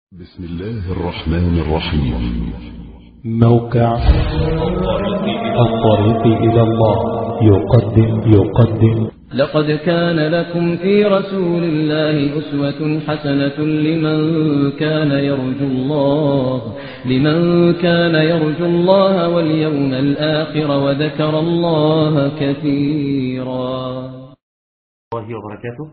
بسم الله الرحمن الرحيم موقع الطريق إلى الله يقدم يقدم لقد كان لكم في رسول الله أسوة حسنة لمن كان يرجو الله لمن كان يرجو الله واليوم الآخر وذكر الله كثيرا الله وبركاته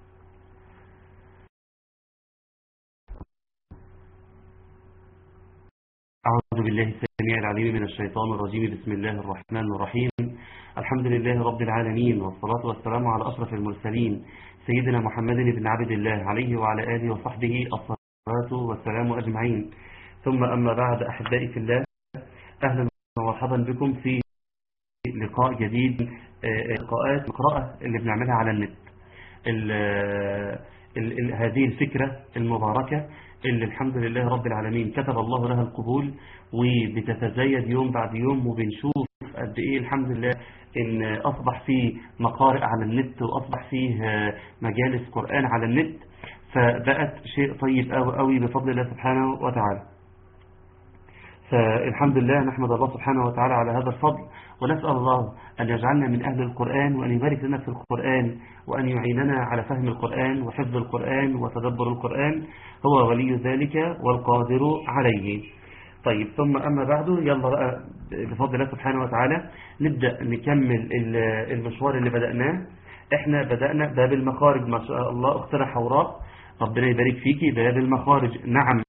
أعوذ بالله السميع العليم من الشيطان الرجيم بسم الله الرحمن الرحيم الحمد لله رب العالمين والصلاة والسلام على أشرف المرسلين سيدنا محمد بن عبد الله عليه وعلى آله وصحبه الصلاة والسلام أجمعين ثم أما بعد أحبائي في الله أهلا ومرحبا بكم في لقاء جديد آه، لقاءات القراءة اللي بنعملها على النت ال ال ال هذه الفكرة المباركة اللي الحمد لله رب العالمين كتب الله لها القبول وبتتزايد يوم بعد يوم وبنشوف قد ايه الحمد لله ان اصبح فيه مقارئ على النت واصبح فيه آه، مجالس قرآن على النت فبقت شيء طيب قوي قوي بفضل الله سبحانه وتعالى فالحمد لله نحمد الله سبحانه وتعالى على هذا الفضل ونسأل الله أن يجعلنا من أهل القرآن وأن يبارك لنا في القرآن وأن يعيننا على فهم القرآن وحفظ القرآن وتدبر القرآن هو ولي ذلك والقادر عليه طيب ثم أما بعد يلا بقى بفضل الله سبحانه وتعالى نبدأ نكمل ال- المشوار اللي بدأناه احنا بدأنا باب المخارج ما شاء الله اختنا حوراء ربنا يبارك فيكي باب المخارج نعم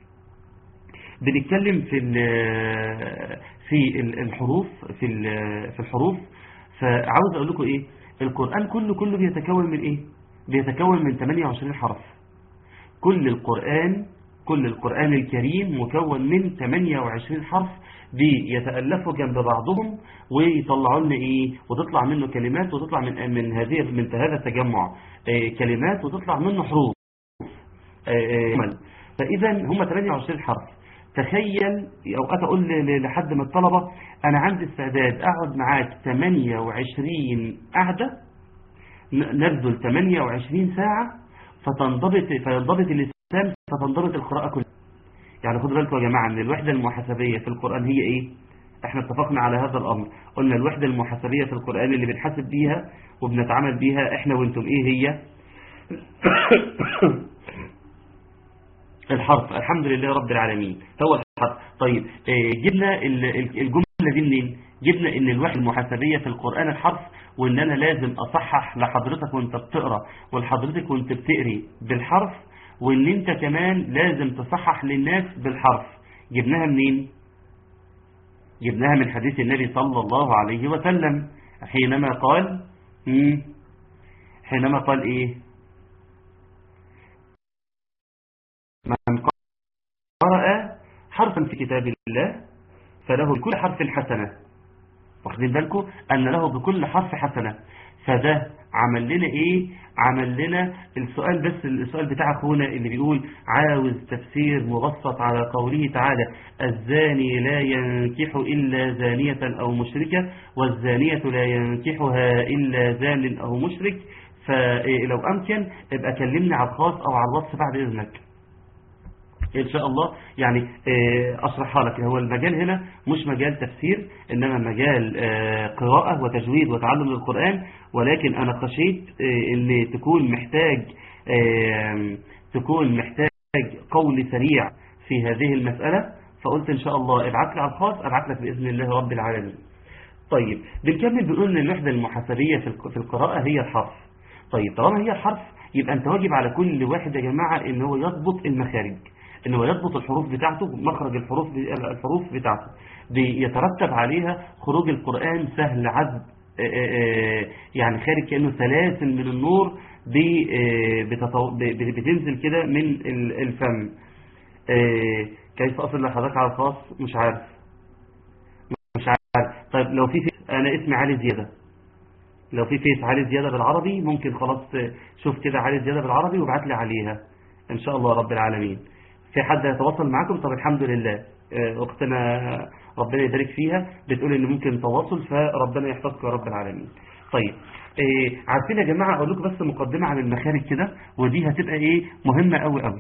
بنتكلم في ال- في ال- الحروف في ال- في الحروف فعاوز اقول لكم ايه القرآن كله كله بيتكون من ايه بيتكون من 28 حرف كل القرآن كل القرآن الكريم مكون من 28 حرف بيتألفوا جنب بعضهم ويطلعوا لنا ايه وتطلع منه كلمات وتطلع من من هذه من هذا التجمع آه، كلمات وتطلع منه حروف آه، آه، عمل. فإذا هم 28 حرف تخيل أوقات أقول ل- لحد من الطلبة أنا عندي استعداد أقعد معاك 28 قعدة ن- نبذل 28 ساعة فتنضبط فينضبط اللسان فتنضبط القراءة كلها يعني خدوا بالكم يا جماعة ان الوحدة المحاسبية في القرآن هي ايه احنا اتفقنا على هذا الامر قلنا الوحدة المحاسبية في القرآن اللي بنحاسب بيها وبنتعامل بيها احنا وانتم ايه هي الحرف الحمد لله رب العالمين هو الحرف طيب آه، جبنا ال- ال- الجملة دي منين جبنا ان الوحدة المحاسبية في القرآن الحرف وان انا لازم اصحح لحضرتك وانت بتقرأ ولحضرتك وانت بتقري بالحرف وان انت كمان لازم تصحح للناس بالحرف جبناها منين جبناها من حديث النبي صلى الله عليه وسلم حينما قال مم، حينما قال ايه من قرأ حرفا في كتاب الله فله بكل حرف حسنة واخدين بالكم أن له بكل حرف حسنة فده عمل لنا ايه عمل لنا السؤال بس السؤال بتاع اخونا اللي بيقول عاوز تفسير مبسط على قوله تعالى الزاني لا ينكح إلا زانية أو مشركة والزانية لا ينكحها إلا زان أو مشرك فلو أمكن ابقى كلمني على الخاص أو على الواتس بعد إذنك إن شاء الله يعني آه، أشرحها لك هو المجال هنا مش مجال تفسير إنما مجال آه، قراءة وتجويد وتعلم للقرآن ولكن أنا خشيت آه، إن تكون محتاج آه، تكون محتاج قول سريع في هذه المسألة فقلت إن شاء الله ابعت لي على الخاص ابعت لك بإذن الله رب العالمين طيب بنكمل بنقول ان الوحدة المحاسبية في الق- في القراءة هي الحرف طيب طالما هي الحرف يبقى انت واجب على كل واحد يا جماعة ان هو يضبط المخارج ان هو يضبط الحروف بتاعته مخرج الحروف الحروف بتاعته بيترتب عليها خروج القرآن سهل عذب آه، آه، آه، يعني خارج كأنه سلاسل من النور بي- آه، بتطو- ب- ب- بتنزل كده من ال- الفم آه، كيف أصل لحضرتك على الخاص مش عارف مش عارف طيب لو في فيس انا اسمي علي زيادة لو في فيس علي زيادة بالعربي ممكن خلاص شوف كده علي زيادة بالعربي وابعت لي عليها ان شاء الله رب العالمين في حد يتواصل معاكم طب الحمد لله آه، اختنا ربنا يبارك فيها بتقول ان ممكن تواصل فربنا يحفظك يا رب العالمين طيب آه، عارفين يا جماعة اقول لكم بس مقدمة عن المخارج كده ودي هتبقى ايه مهمة قوي قوي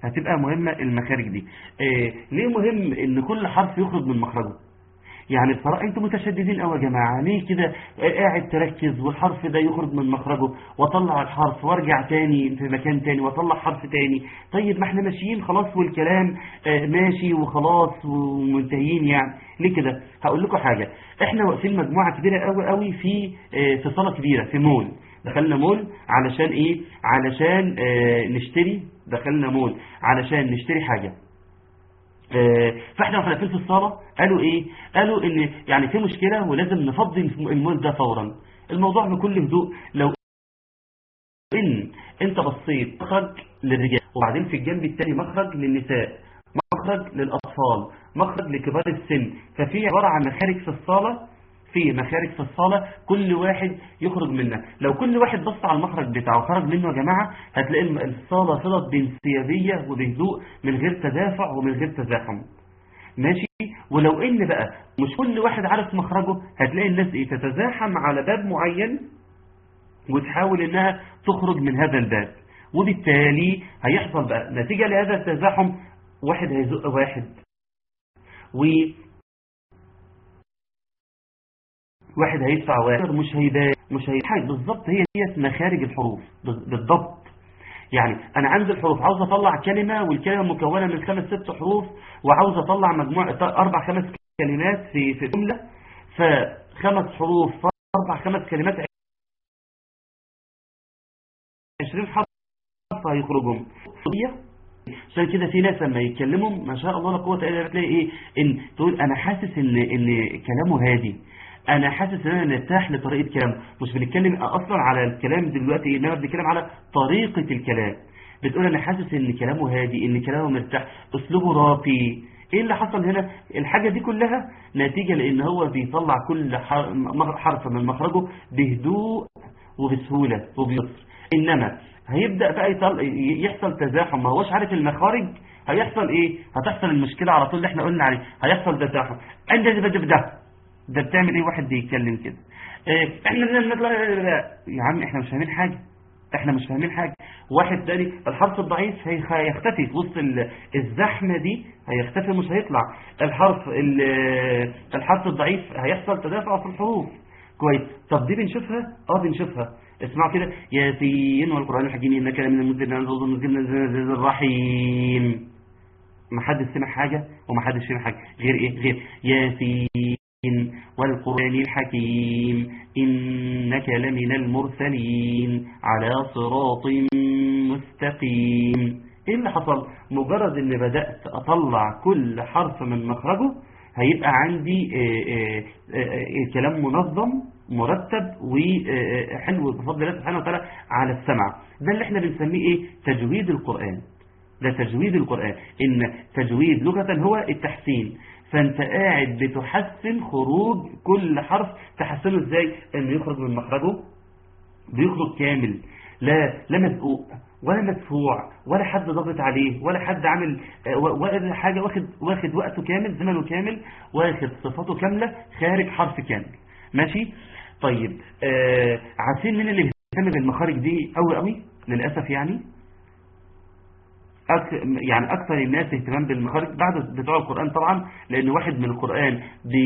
هتبقى مهمة المخارج دي إيه ليه مهم ان كل حرف يخرج من مخرجه يعني بصراحة انتوا متشددين قوي يا جماعة ليه كده قاعد تركز والحرف ده يخرج من مخرجه واطلع الحرف وارجع تاني في مكان تاني واطلع حرف تاني طيب ما احنا ماشيين خلاص والكلام آه، ماشي وخلاص ومنتهيين يعني ليه كده هقول لكم حاجة احنا واقفين مجموعة كبيرة قوي قوي في آه، في صالة كبيرة في مول دخلنا مول علشان ايه علشان اه نشتري دخلنا مول علشان نشتري حاجة اه فاحنا واحنا واقفين في الصالة قالوا ايه قالوا ان يعني في مشكلة ولازم نفضي المول ده فورا الموضوع بكل هدوء لو ان انت بصيت مخرج للرجال وبعدين في الجنب التاني مخرج للنساء مخرج للأطفال مخرج لكبار السن ففي عبارة عن مخارج في الصالة في مخارج في الصالة كل واحد يخرج منها لو كل واحد بص على المخرج بتاعه خرج منه يا جماعة هتلاقي الصالة فضت بانسيابية وبهدوء من غير تدافع ومن غير تزاحم ماشي ولو ان بقى مش كل واحد عارف مخرجه هتلاقي الناس ايه تتزاحم على باب معين وتحاول انها تخرج من هذا الباب وبالتالي هيحصل بقى نتيجة لهذا التزاحم واحد هيزق واحد و واحد هيدفع واحد مش هيبان مش هيحاج بالظبط هي هي مخارج الحروف بالضبط يعني انا عندي الحروف عاوز اطلع كلمة والكلمة مكونة من خمس ست حروف وعاوز اطلع مجموعة اربع خمس كلمات في في جملة فخمس حروف اربع خمس كلمات 20 حرف هيخرجهم عشان كده في ناس لما يتكلموا ما شاء الله لا قوه الا بالله بتلاقي ايه ان تقول انا حاسس ان ان كلامه هادي انا حاسس ان انا مرتاح لطريقه كلامه مش بنتكلم اصلا على الكلام دلوقتي انما بنتكلم على طريقه الكلام بتقول انا حاسس ان كلامه هادي ان كلامه مرتاح اسلوبه راقي ايه اللي حصل هنا الحاجة دي كلها نتيجة لان هو بيطلع كل حرف من مخرجه بهدوء وبسهولة وبيسر انما هيبدأ بقى يطل... يحصل تزاحم ما هوش عارف المخارج هيحصل ايه هتحصل المشكلة على طول اللي احنا قلنا عليه هيحصل تزاحم عند ده ده ده ده بتعمل ايه واحد بيتكلم كده إيه احنا لازم نطلع يا عم احنا مش فاهمين حاجة احنا مش فاهمين حاجة واحد تاني الحرف الضعيف هيختفي في وسط الزحمة دي هيختفي مش هيطلع الحرف الحرف الضعيف هيحصل تدافع في الحروف كويس طب دي بنشوفها اه بنشوفها اسمعوا كده ياسين والقرآن الحكيم إنك لمن المنزلين الرحيم ما حدش سمع حاجة وما حدش سمع حاجة غير ايه غير ياسين والقرآن الحكيم إنك لمن المرسلين على صراط مستقيم ايه اللي حصل مجرد ان بدأت اطلع كل حرف من مخرجه هيبقى عندي آآ آآ كلام منظم مرتب وحلو بفضل الله سبحانه وتعالى على السمع ده اللي احنا بنسميه ايه تجويد القرآن ده تجويد القرآن ان تجويد لغة هو التحسين فانت قاعد بتحسن خروج كل حرف تحسنه ازاي انه يخرج من مخرجه بيخرج كامل لا لا مزقوق ولا مدفوع ولا حد ضغط عليه ولا حد عامل ولا حاجة واخد واخد وقته كامل زمنه كامل واخد صفاته كاملة خارج حرف كامل ماشي طيب آه عارفين مين اللي بيهتم بالمخارج دي قوي قوي للأسف يعني أك يعني أكثر الناس اهتمام بالمخارج بعد بتوع القرآن طبعا لأن واحد من القرآن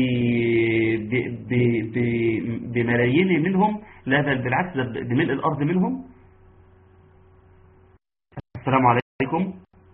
بملايين منهم لا بل بالعكس بملء الأرض منهم السلام عليكم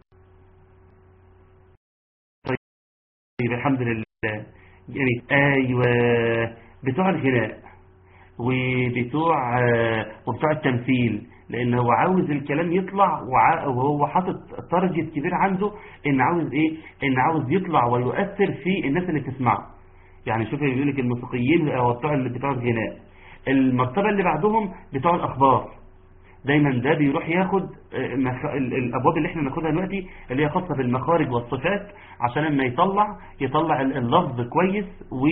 طيب الحمد لله جميل أيوة بتوع الغناء وبتوع وبتوع التمثيل لان هو عاوز الكلام يطلع وهو حاطط تارجت كبير عنده ان عاوز ايه ان عاوز يطلع ويؤثر في الناس اللي بتسمعه يعني شوف بيقول لك الموسيقيين او بتوع بتوع الغناء المرتبه اللي بعدهم بتوع الاخبار دايما ده بيروح ياخد الابواب اللي احنا ناخدها دلوقتي اللي هي خاصه بالمخارج والصفات عشان لما يطلع يطلع اللفظ كويس و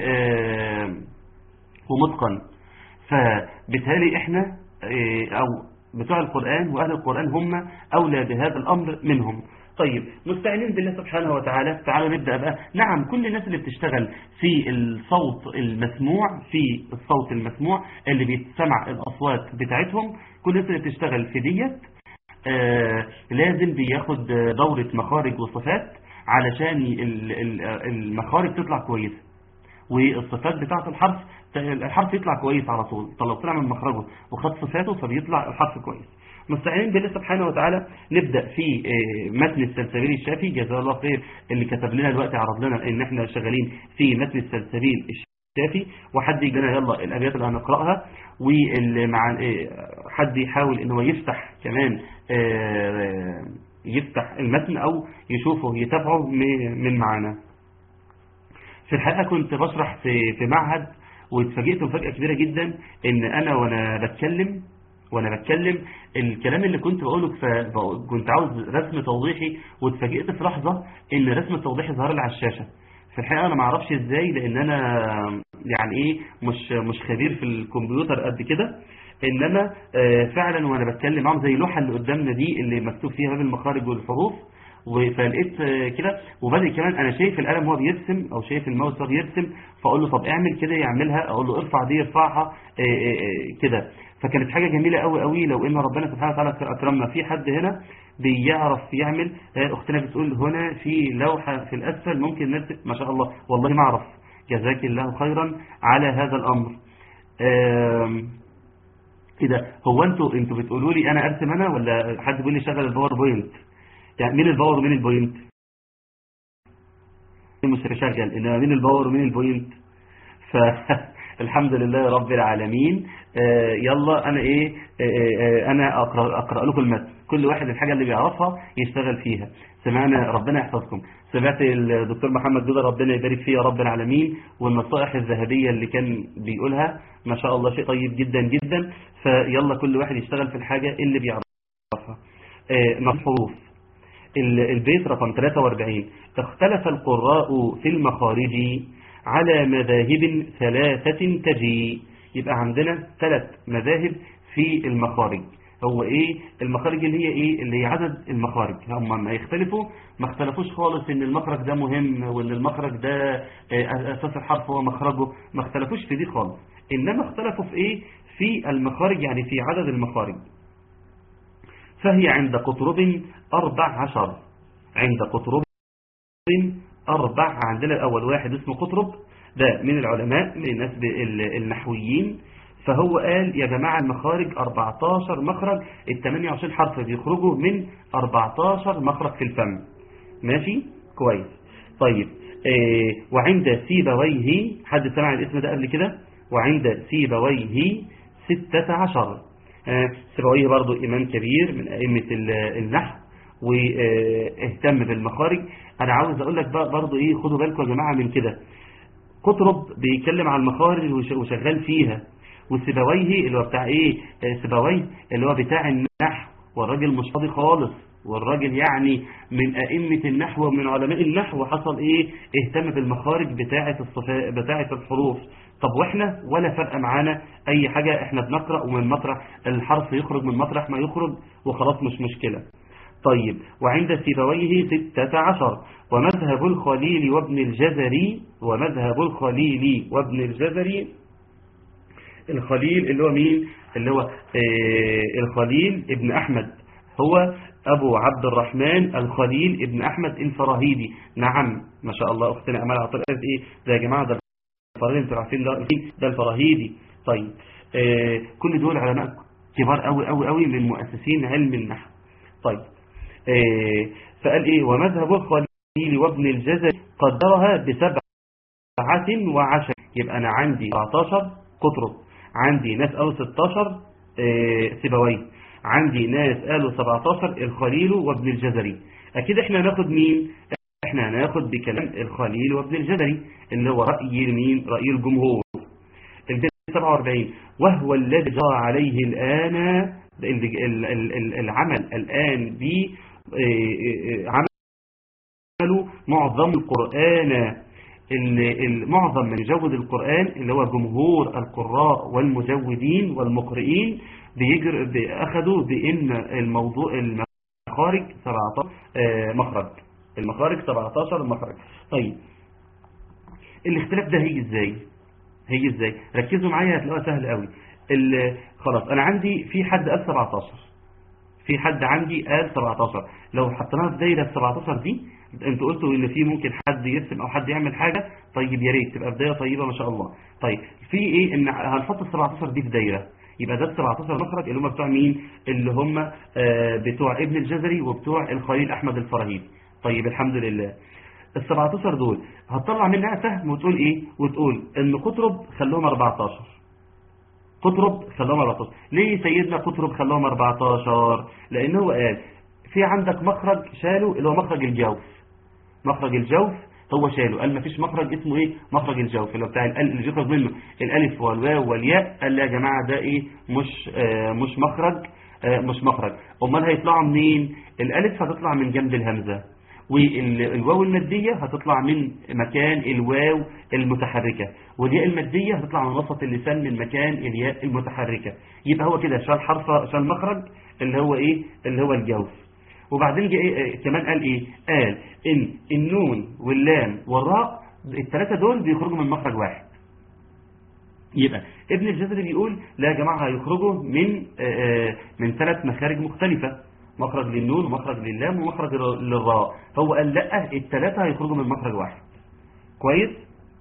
ومتقن فبالتالي احنا او بتوع القرآن واهل القرآن هم اولى بهذا الامر منهم طيب مستعينين بالله سبحانه وتعالى تعالوا نبدأ بقى نعم كل الناس اللي بتشتغل في الصوت المسموع في الصوت المسموع اللي بيتسمع الأصوات بتاعتهم كل الناس اللي بتشتغل في ديت آه لازم بياخد دورة مخارج وصفات علشان ال- ال- المخارج تطلع كويسة والصفات بتاعة الحرف الحرف يطلع كويس على طول طلع طلع من مخرجه وخد صفاته فبيطلع الحرف كويس مستعينين بالله سبحانه وتعالى نبدأ في آه، متن السلسبيل الشافي جزاه الله خير اللي كتب لنا دلوقتي عرض لنا ان احنا شغالين في متن السلسبيل الشافي وحد يجي لنا يلا الابيات اللي هنقراها واللي مع آه، حد يحاول ان هو يفتح كمان آه، يفتح المتن او يشوفه يتابعه م- من معانا في الحقيقة كنت بشرح في في معهد واتفاجئت مفاجأة كبيرة جدا ان انا وانا بتكلم وانا بتكلم الكلام اللي كنت بقوله ف- كنت عاوز رسم توضيحي واتفاجئت في لحظة ان رسم التوضيحي ظهر لي على الشاشة في الحقيقة انا ما اعرفش ازاي لان انا يعني ايه مش مش خبير في الكمبيوتر قد كده انما آه، فعلا وانا بتكلم معاهم زي اللوحة اللي قدامنا دي اللي مكتوب فيها باب المخارج والحروف و- فلقيت آه، كده وبدأ كمان انا شايف القلم وهو بيرسم او شايف الماوس وهو بيرسم فاقول له طب اعمل كده يعملها اقول له ارفع دي ارفعها آه، آه، آه، كده فكانت حاجة جميلة قوي قوي لو ان ربنا سبحانه وتعالى اكرمنا في حد هنا بيعرف يعمل آه، اختنا بتقول هنا في لوحة في الاسفل ممكن نرسم ما شاء الله والله ما اعرف جزاك الله خيرا على هذا الامر آم، كده هو انتوا انتوا بتقولوا لي انا ارسم انا ولا حد بيقول لي شغل الباوربوينت يعني مين الباور ومين البوينت مش شغال انما مين الباور ومين البوينت فالحمد لله رب العالمين آه، يلا انا ايه آه، آه، انا اقرا اقرا لكم المتن كل واحد الحاجه اللي بيعرفها يشتغل فيها سمعنا ربنا يحفظكم سمعت الدكتور محمد جودة ربنا يبارك فيه يا رب العالمين والنصائح الذهبيه اللي كان بيقولها ما شاء الله شيء طيب جدا جدا فيلا كل واحد يشتغل في الحاجه اللي بيعرفها آه، نص حروف ال- البيت رقم 43 اختلف القراء في المخارج على مذاهب ثلاثة تجي يبقى عندنا ثلاث مذاهب في المخارج هو ايه المخارج اللي هي ايه اللي هي عدد المخارج هم ما يختلفوا ما اختلفوش خالص ان المخرج ده مهم وان المخرج ده آه، اساس الحرف هو مخرجه ما اختلفوش في دي خالص انما اختلفوا في ايه في المخارج يعني في عدد المخارج فهي عند قطرب أربع عشر عند قطرب أربع عندنا الأول واحد اسمه قطرب ده من العلماء من الناس ب- ال- النحويين فهو قال يا جماعة المخارج 14 مخرج ال 28 حرف بيخرجوا من 14 مخرج في الفم ماشي كويس طيب آه وعند سيبويه حد سمع الاسم ده قبل كده وعند سيبويه ستة عشر آه، سيبويه برضو إمام كبير من أئمة ال- النحو واهتم بالمخارج أنا عاوز أقول لك بقى برضو إيه خدوا بالكم يا جماعة من كده قطرب بيتكلم عن المخارج وش- وشغال فيها وسيبويه اللي هو بتاع ايه آه، سيبويه اللي هو بتاع النحو والراجل مش فاضي خالص والراجل يعني من أئمة النحو ومن علماء النحو حصل ايه اهتم بالمخارج بتاعة الصفاء بتاعة الحروف طب واحنا ولا فرق معانا اي حاجة احنا بنقرأ ومن مطرح الحرف يخرج من مطرح ما يخرج وخلاص مش مشكلة طيب وعند سيبويه ستة عشر ومذهب الخليل وابن الجزري ومذهب الخليل وابن الجزري الخليل اللي هو مين اللي هو آه الخليل ابن أحمد هو أبو عبد الرحمن الخليل ابن أحمد الفراهيدي نعم ما شاء الله أختنا أمال عطية قالت إيه ده يا جماعة ده الفراهيدي انتوا عارفين ده ده الفراهيدي طيب آه كل دول علماء كبار قوي قوي قوي من مؤسسين علم النحو طيب آه فقال إيه ومذهب الخليل وابن الجزري قدرها بسبعة وعشر يبقى أنا عندي 14 قطرب عندي ناس قالوا 16 آه، سيبويه عندي ناس قالوا 17 الخليل وابن الجزري اكيد احنا هناخد مين احنا هناخد بكلام الخليل وابن الجزري اللي هو رأي مين رأي الجمهور البيت 47 وهو الذي جرى عليه الآن ال- ال- ال- ال- العمل الآن ب آه، آه، عملوا معظم القرآن ال- ال- معظم من يجود القرآن اللي هو جمهور القراء والمجودين والمقرئين بيجر بأخذوا بأن الموضوع المخارج 17 آه، مخرج المخارج 17 مخرج طيب الاختلاف ده هيجي ازاي هيجي ازاي ركزوا معايا هتلاقوها سهل قوي ال- خلاص انا عندي في حد قال 17 في في حد عندي قال 17 لو حطيناها في دايره 17 دي انتوا قلتوا ان في ممكن حد يرسم او حد يعمل حاجه طيب يا ريت تبقى بدايه طيبه ما شاء الله طيب في ايه ان هنحط ال 17 دي في دايره يبقى ده ال 17 مخرج اللي هم بتوع مين اللي هم آه بتوع ابن الجزري وبتوع الخليل احمد الفراهيدي طيب الحمد لله ال 17 دول هتطلع منها سهم وتقول ايه وتقول ان قطرب خلوهم 14 قطرب خلوهم 14 ليه سيدنا قطرب خلوهم 14 لان هو قال في عندك مخرج شاله اللي هو مخرج الجوف مخرج الجوف هو شاله قال مفيش مخرج اسمه ايه مخرج الجوف اللي هو بتاع الال اللي يخرج منه الالف والواو والياء قال لا يا جماعه ده ايه مش آه مش مخرج آه مش مخرج امال هيطلعوا منين الالف هتطلع من جنب الهمزه والواو المادية هتطلع من مكان الواو المتحركة والياء المادية هتطلع من وسط اللسان من مكان الياء المتحركة يبقى هو كده شال حرف شال مخرج اللي هو ايه اللي هو الجوف وبعدين جاء إيه كمان قال ايه قال ان النون واللام والراء الثلاثة دول بيخرجوا من مخرج واحد يبقى ابن الجزري بيقول لا يا جماعة هيخرجوا من آآ من ثلاث مخارج مختلفة مخرج للنون ومخرج للام ومخرج للراء هو قال لا الثلاثة هيخرجوا من مخرج واحد كويس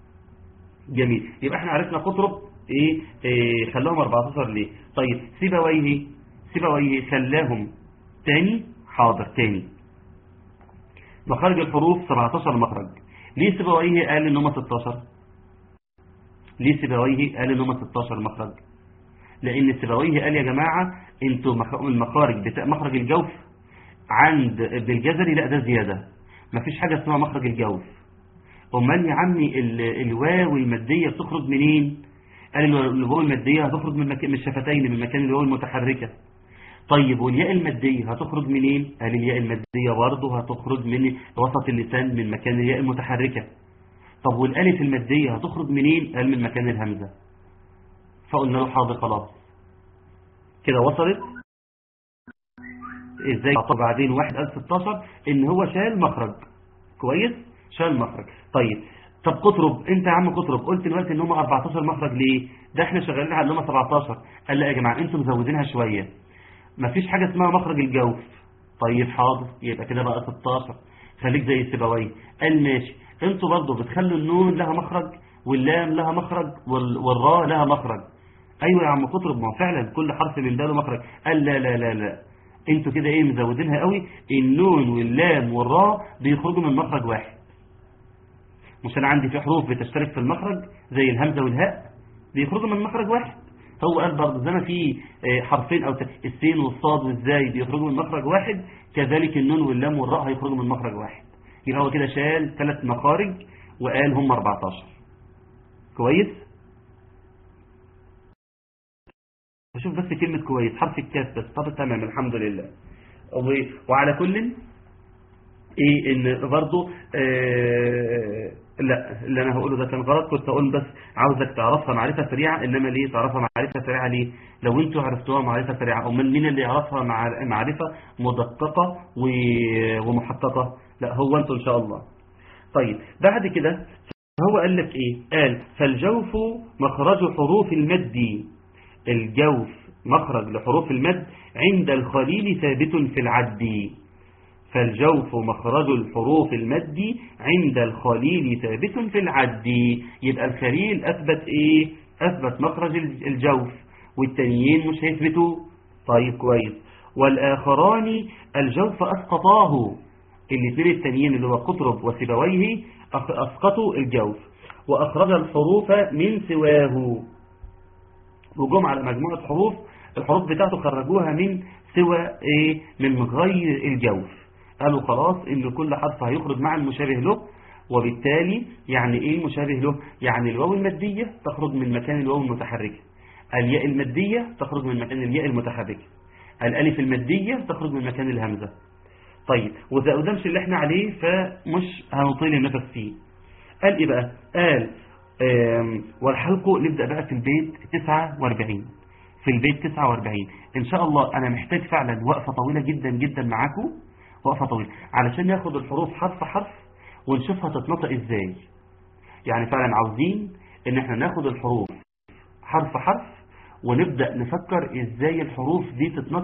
جميل يبقى احنا عرفنا قطرب ايه, إيه خلاهم 14 ليه طيب سيبويه سيبويه خلاهم تاني حاضر تاني مخارج الحروف 17 مخرج ليه سيبويه قال ان هم 16 ليه سيبويه قال ان هم 16 مخرج لان سيبويه قال يا جماعة انتوا المخارج بتاع مخرج الجوف عند ابن الجزري لا ده زيادة مفيش حاجة اسمها مخرج الجوف امال يا عمي الواو المادية بتخرج منين قال الواو المادية هتخرج من مكان من الشفتين من مكان الواو المتحركة طيب والياء المادية هتخرج منين قال الياء المادية برضه هتخرج من وسط اللسان من مكان الياء المتحركة طب والالف المادية هتخرج منين قال من مكان الهمزة فقلنا له حاضر خلاص كده وصلت ازاي بعدين واحد قال 16 ان هو شال مخرج كويس شال مخرج طيب طب قطرب انت يا عم قطرب قلت دلوقتي ان هم 14 مخرج ليه ده احنا شغالين على هم 17 قال لا يا جماعه انتم مزودينها شويه مفيش حاجه اسمها مخرج الجوف طيب حاضر يبقى كده بقى 16 خليك زي السبوي قال ماشي انتوا برضه بتخلوا النون لها مخرج واللام لها مخرج والراء لها مخرج ايوه يا عم قطرب ما فعلا كل حرف من ده له مخرج قال لا لا لا لا انتوا كده ايه مزودينها قوي النون واللام والراء بيخرجوا من مخرج واحد مش انا عندي في حروف بتشترك في المخرج زي الهمزه والهاء بيخرجوا من مخرج واحد هو قال برضه زي ما في حرفين او السين والصاد والزاي بيخرجوا من مخرج واحد كذلك النون واللام والراء هيخرجوا من مخرج واحد يبقى هو كده شال ثلاث مخارج وقال هم 14 كويس بشوف بس كلمة كويس حرف الكاف بس طب تمام الحمد لله وعلى كل ايه ان برضو آه لا اللي انا هقوله ده كان غلط كنت اقول بس عاوزك تعرفها معرفة سريعة انما ليه تعرفها معرفة سريعة ليه لو انتوا عرفتوها معرفة سريعة امال مين اللي يعرفها مع معرفة مدققة ومحققة لا هو انتوا ان شاء الله طيب بعد كده هو قال لك ايه قال فالجوف مخرج حروف المد الجوف مخرج لحروف المد عند الخليل ثابت في العد فالجوف مخرج الحروف المد عند الخليل ثابت في العد يبقى الخليل أثبت إيه أثبت مخرج الجوف والتانيين مش هيثبتوا طيب كويس والآخران الجوف أسقطاه الاثنين التانيين اللي هو قطرب وسبويه أسقطوا الجوف وأخرج الحروف من سواه وجم على مجموعة حروف الحروف بتاعته خرجوها من سوى ايه من غير الجوف قالوا خلاص ان كل حرف هيخرج مع المشابه له وبالتالي يعني ايه مشابه له يعني الواو المادية تخرج من مكان الواو المتحركة الياء المادية تخرج من مكان الياء المتحركة الالف المادية تخرج من مكان الهمزة طيب وده مش اللي احنا عليه فمش هنطيل النفس فيه قال ايه بقى قال والحلق نبدأ بقى في البيت 49 في البيت 49 ان شاء الله انا محتاج فعلا وقفة طويلة جدا جدا معاكم وقفة طويلة علشان ناخد الحروف حرف حرف ونشوفها تتنطق ازاي يعني فعلا عاوزين ان احنا ناخد الحروف حرف حرف ونبدأ نفكر ازاي الحروف دي تتنطق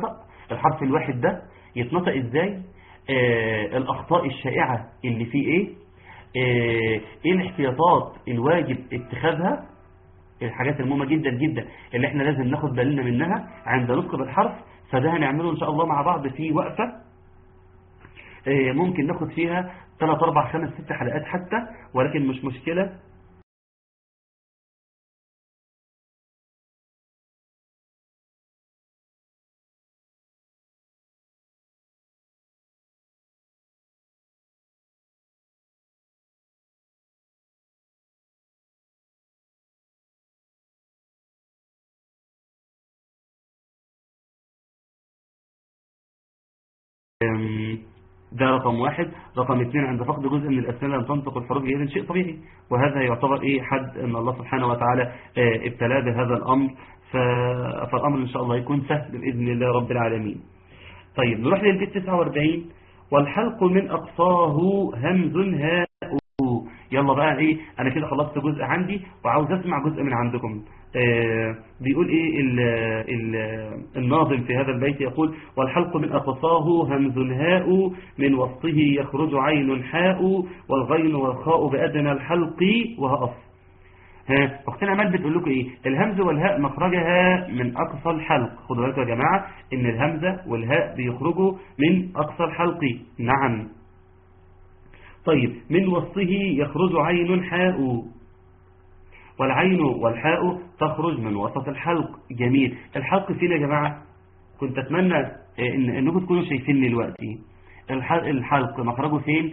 الحرف الواحد ده يتنطق ازاي آه الاخطاء الشائعة اللي فيه ايه آه ايه الاحتياطات الواجب اتخاذها الحاجات المهمة جدا جدا اللي احنا لازم ناخد بالنا منها عند نطق بالحرف فده هنعمله ان شاء الله مع بعض في وقفة آه ممكن ناخد فيها 3 4 5 6 حلقات حتى ولكن مش مشكلة ده رقم واحد رقم اثنين عند فقد جزء من الأسنان لم تنطق الحروف جيدا شيء طبيعي وهذا يعتبر ايه حد ان الله سبحانه وتعالى ابتلاه بهذا الأمر فالأمر إن شاء الله يكون سهل بإذن الله رب العالمين طيب نروح للبيت 49 والحلق من أقصاه همز هاء يلا بقى ايه انا كده خلصت جزء عندي وعاوز اسمع جزء من عندكم آه بيقول ايه ال ال الناظم في هذا البيت يقول والحلق من أقصاه همز هاء من وسطه يخرج عين حاء والغين والخاء بأدنى الحلق وهأص ها اختنا امال بتقول لكم ايه الهمز والهاء مخرجها من اقصى الحلق خدوا بالكم يا جماعه ان الهمزه والهاء بيخرجوا من اقصى الحلق نعم طيب من وسطه يخرج عين حاء والعين والحاء تخرج من وسط الحلق جميل الحلق فين يا جماعة كنت أتمنى إن أنكم تكونوا شايفيني دلوقتي الحلق مخرجه فين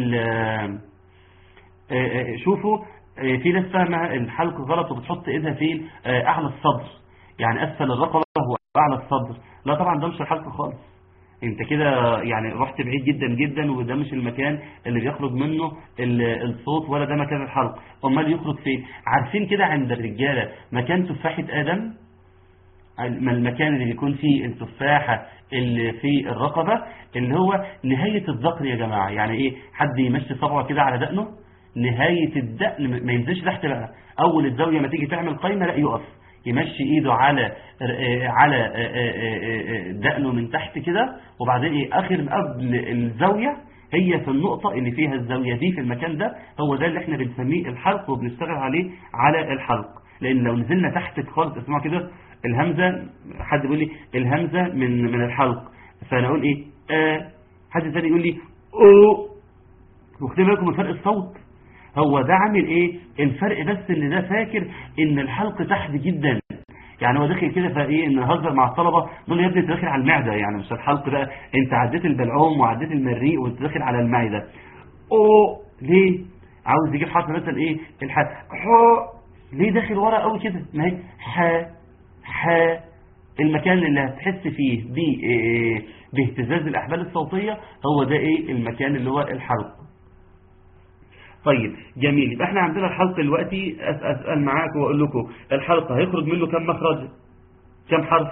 شوفوا في ناس فاهمة الحلق غلط وبتحط ايدها فين اعلى الصدر يعني اسفل الرقبة هو اعلى الصدر لا طبعا ده مش الحلق خالص انت كده يعني رحت بعيد جدا جدا وده مش المكان اللي بيخرج منه الصوت ولا ده مكان الحلق امال يخرج فين عارفين كده عند الرجالة مكان تفاحة ادم المكان اللي بيكون فيه التفاحة اللي في الرقبة اللي هو نهاية الذقن يا جماعة يعني ايه حد يمشي صبعه كده على دقنه نهاية الدقن ما ينزلش تحت بقى اول الزاوية ما تيجي تعمل قايمة لا يقف يمشي ايده على على دقنه من تحت كده وبعدين ايه اخر قبل الزاوية هي في النقطة اللي فيها الزاوية دي في المكان ده هو ده اللي احنا بنسميه الحلق وبنشتغل عليه على الحلق لان لو نزلنا تحت خالص اسمعوا كده الهمزة حد بيقول لي الهمزة من من الحلق فانا اقول ايه آه حد ثاني يقول لي او واخدين بالكم من فرق الصوت هو ده عامل ايه الفرق بس ان ده فاكر ان الحلق تحت جدا يعني هو داخل كده فايه ان هزر مع الطلبه نقول له يا ابني انت داخل على المعده يعني مش الحلق ده انت عديت البلعوم وعديت المريء وانت داخل على المعده او ليه عاوز يجيب حرف مثلا ايه الح ليه داخل ورا قوي كده ما هي ح ح المكان اللي هتحس فيه ب باهتزاز الاحبال الصوتيه هو ده ايه المكان اللي هو الحلق طيب جميل يبقى احنا عندنا الحلق دلوقتي اسال معاك واقول لكم الحلق هيخرج منه كم مخرج كم حرف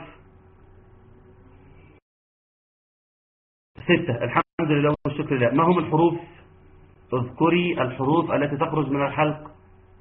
ستة الحمد لله والشكر لله ما هم الحروف اذكري الحروف التي تخرج من الحلق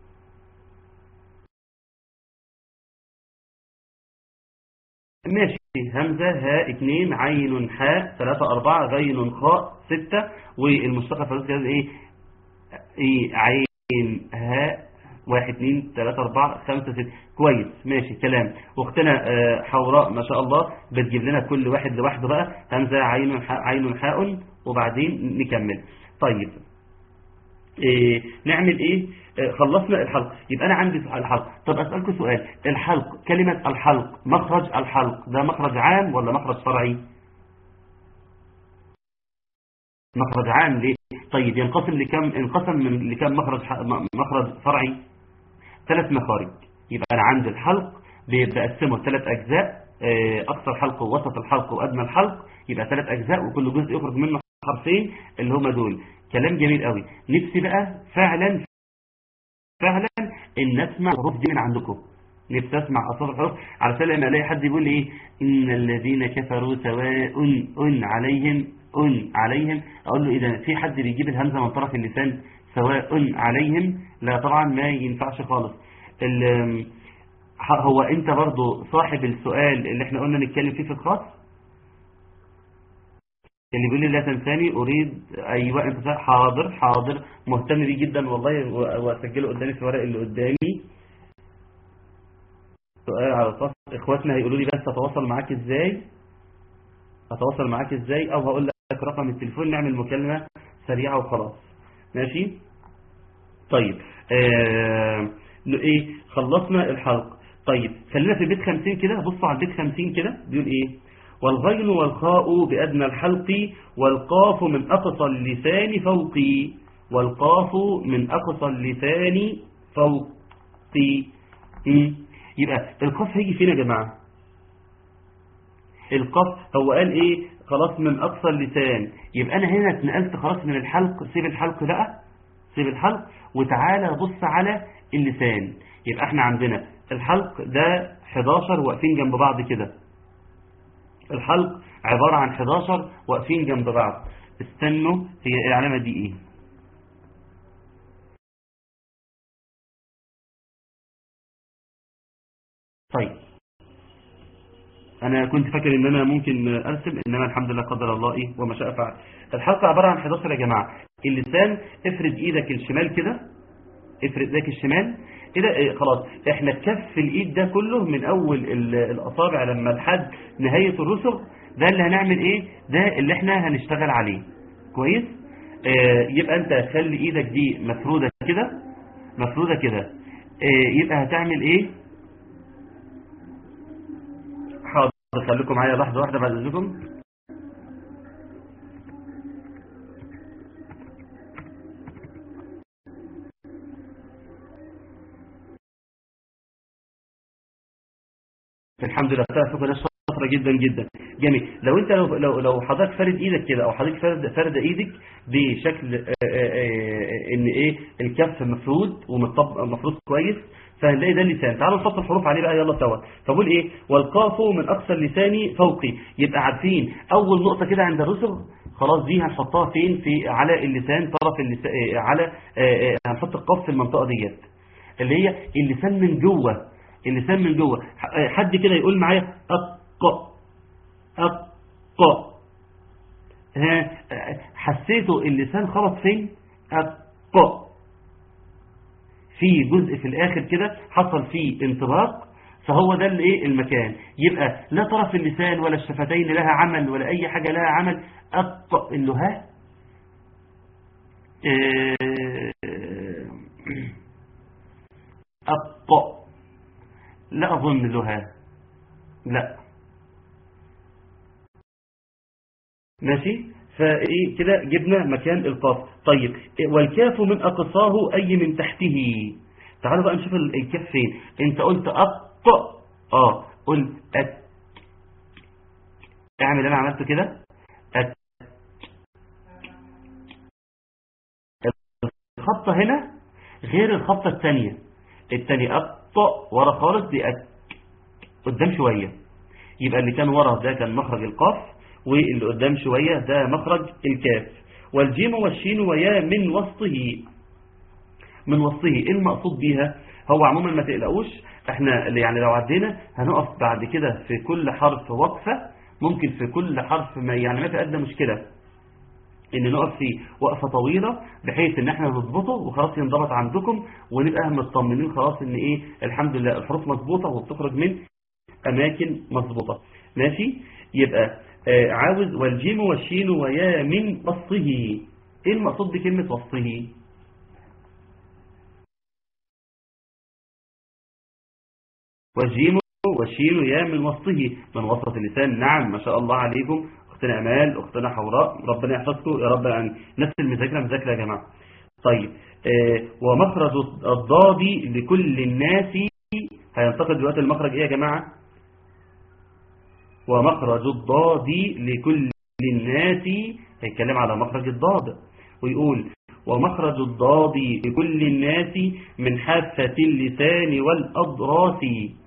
ماشي همزة هاء اثنين عين حاء ثلاثة أربعة غين خاء ستة والمشتقة في الرزق ايه ايه عين هاء واحد اثنين ثلاثة أربعة خمسة ستة كويس ماشي كلام واختنا حوراء ما شاء الله بتجيب لنا كل واحد لوحده بقى همزة عين حاء عين حاء وبعدين نكمل طيب إيه نعمل ايه إيه خلصنا الحلق يبقى انا عندي الحلق طب اسألكم سؤال الحلق كلمة الحلق مخرج الحلق ده مخرج عام ولا مخرج فرعي مخرج عام ليه طيب ينقسم لكم انقسم من لكم مخرج مخرج فرعي ثلاث مخارج يبقى انا عندي الحلق بقسمه ثلاث اجزاء اقصى الحلق ووسط الحلق وادنى الحلق يبقى ثلاث اجزاء وكل جزء يخرج منه حرفين اللي هما دول كلام جميل قوي نفسي بقى فعلا فعلا ان اسمع الحروف دي من عندكم نفسي اسمع اصوات الحروف علشان لما الاقي حد يقول لي ايه ان الذين كفروا سواء ان عليهم ان عليهم اقول له اذا في حد بيجيب الهمزه من طرف اللسان سواء عليهم لا طبعا ما ينفعش خالص هو انت برضو صاحب السؤال اللي احنا قلنا نتكلم فيه في الخاص اللي بيقول لي لا تنساني اريد ايوه انت صح. حاضر حاضر مهتم بيه جدا والله و- واسجله قدامي في الورق اللي قدامي سؤال على الفصل اخواتنا هيقولوا لي بس اتواصل معاك ازاي اتواصل معاك ازاي او هقول لك رقم التليفون نعمل مكالمة سريعة وخلاص ماشي طيب آه... ن- ايه خلصنا الحلقة طيب خلينا في البيت 50 كده بصوا على البيت 50 كده بيقول ايه والغين والخاء بأدنى الحلق والقاف من أقصى اللسان فوقي والقاف من أقصى اللسان فوقي مم. يبقى القاف هيجي فين يا جماعة القاف هو قال ايه خلاص من أقصى اللسان يبقى أنا هنا اتنقلت خلاص من الحلق سيب الحلق بقى سيب الحلق وتعالى بص على اللسان يبقى احنا عندنا الحلق ده 11 واقفين جنب بعض كده الحلق عبارة عن 11 واقفين جنب بعض استنوا هي العلامة دي ايه طيب انا كنت فاكر ان انا ممكن ارسم انما الحمد لله قدر الله ايه وما شاء فعل الحلقة عبارة عن 11 يا جماعة اللسان افرد ايدك الشمال كده افرد ايدك الشمال كده إيه خلاص احنا كف الايد ده كله من اول ال- الاصابع لما لحد نهاية الرسغ ده اللي هنعمل ايه ده اللي احنا هنشتغل عليه كويس آه يبقى انت خلي ايدك دي مفرودة كده مفرودة كده آه يبقى هتعمل ايه حاضر خليكم معايا لحظة واحدة بعد اذنكم الحمد لله تعرفوا ده شاطره جدا جدا جميل لو انت لو لو, لو حضرتك فارد ايدك كده او حضرتك فارد فارد ايدك بشكل آه، آه، آه، ان ايه الكف مفرود ومطبق مفروض كويس فهنلاقي ده اللسان تعالوا نحط الحروف عليه بقى يلا سوا فبقول ايه والقاف من اقصى اللسان فوقي يبقى عارفين اول نقطه كده عند الرسغ خلاص دي هنحطها فين في على اللسان طرف اللسان آه، على آه، آه، هنحط القاف في المنطقه ديت اللي هي اللسان من جوه اللسان من جوه ح- حد كده يقول معايا أق أق ها حسيتوا اللسان خبط فين أق في جزء في الآخر كده حصل فيه انطباق فهو ده اللي ايه المكان يبقى لا طرف اللسان ولا الشفتين لها عمل ولا أي حاجة لها عمل أق اللي ها أق لا أظن لها لا ماشي فايه كده جبنا مكان القاف طيب إيه، والكاف من أقصاه أي من تحته تعالوا بقى نشوف ال- الكاف فين انت قلت أق اه قل أت اعمل اللي انا عملته كده أت الخطة هنا غير الخطة الثانية الثانية أط ورا خالص دي أت قدام شوية يبقى اللي كان ورا ده كان مخرج القاف واللي قدام شوية ده مخرج الكاف والجيم والشين ويا من وسطه من وسطه ايه المقصود بيها هو عموما ما تقلقوش احنا اللي يعني لو عدينا هنقف بعد كده في كل حرف وقفة ممكن في كل حرف ما يعني ما في ادنى مشكلة ان نقف في وقفة طويلة بحيث ان احنا نضبطه وخلاص ينضبط عندكم ونبقى مطمنين خلاص ان ايه الحمد لله الحروف مظبوطة وبتخرج من اماكن مظبوطة ماشي يبقى آه عاوز والجيم والشين ويا من وسطه ايه المقصود بكلمة وسطه والجيم والشين يا من وسطه من وسط اللسان نعم ما شاء الله عليكم اختنا امال اختنا حوراء ربنا يحفظكم يا رب العالمين الناس المذاكره مذاكره يا جماعه طيب آه ومخرج الضاد لكل الناس هينتقل دلوقتي المخرج ايه يا جماعه ومخرج الضاد لكل الناس هيتكلم على مخرج الضاد ويقول ومخرج الضاد لكل الناس من حافة اللسان والأضراس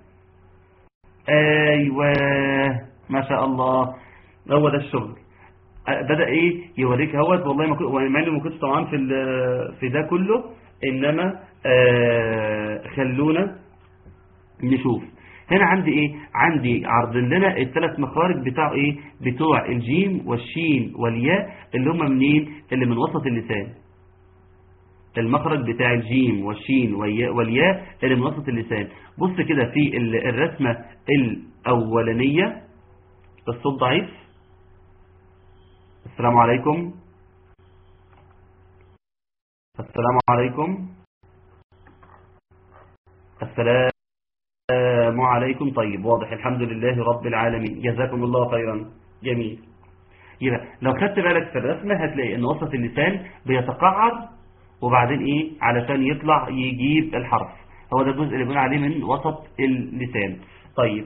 أيوة ما شاء الله هو ده الشغل بدأ ايه يوريك هوت والله ما كنت مع اني ما كنتش طبعا في في ده كله انما آه خلونا نشوف هنا عندي ايه عندي عرض لنا الثلاث مخارج بتاع ايه بتوع الجيم والشين والياء اللي هم منين اللي من وسط اللسان المخرج بتاع الجيم والشين والياء والياء اللي من وسط اللسان بص كده في ال- الرسمة الأولانية الصوت ضعيف السلام عليكم السلام عليكم السلام عليكم طيب واضح الحمد لله رب العالمين جزاكم الله خيرا جميل يبقى لو خدت بالك في الرسمة هتلاقي ان وسط اللسان بيتقعر وبعدين ايه علشان يطلع يجيب الحرف هو ده الجزء اللي بنقول عليه من وسط اللسان طيب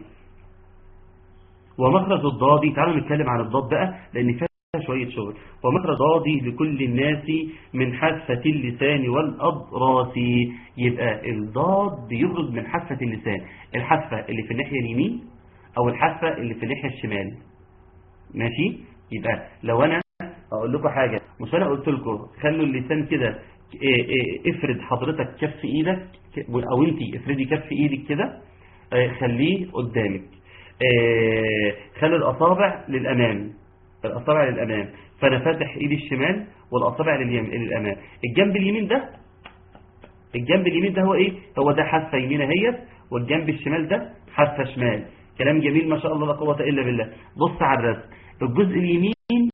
ومخرج الضاد تعالوا نتكلم عن الضاد بقى لان فيها شوية شغل ومخرج ضادي لكل الناس من حافة اللسان والأضراس يبقى الضاد بيخرج من حافة اللسان الحافة اللي في الناحية اليمين أو الحافة اللي في الناحية الشمال ماشي يبقى لو أنا أقول لكم حاجة مش أنا قلت لكم خلوا اللسان كده إيه إيه افرد حضرتك كف إيدك أو أنتي افردي كف إيدك كده آه، خليه قدامك آه، خلي الأصابع للأمام الأصابع للأمام فأنا فاتح إيدي الشمال والأصابع لليم- للأمام الجنب اليمين ده الجنب اليمين ده هو إيه هو ده حافة يمين اهيت والجنب الشمال ده حافة شمال كلام جميل ما شاء الله لا قوة إلا بالله بص على الرسم الجزء اليمين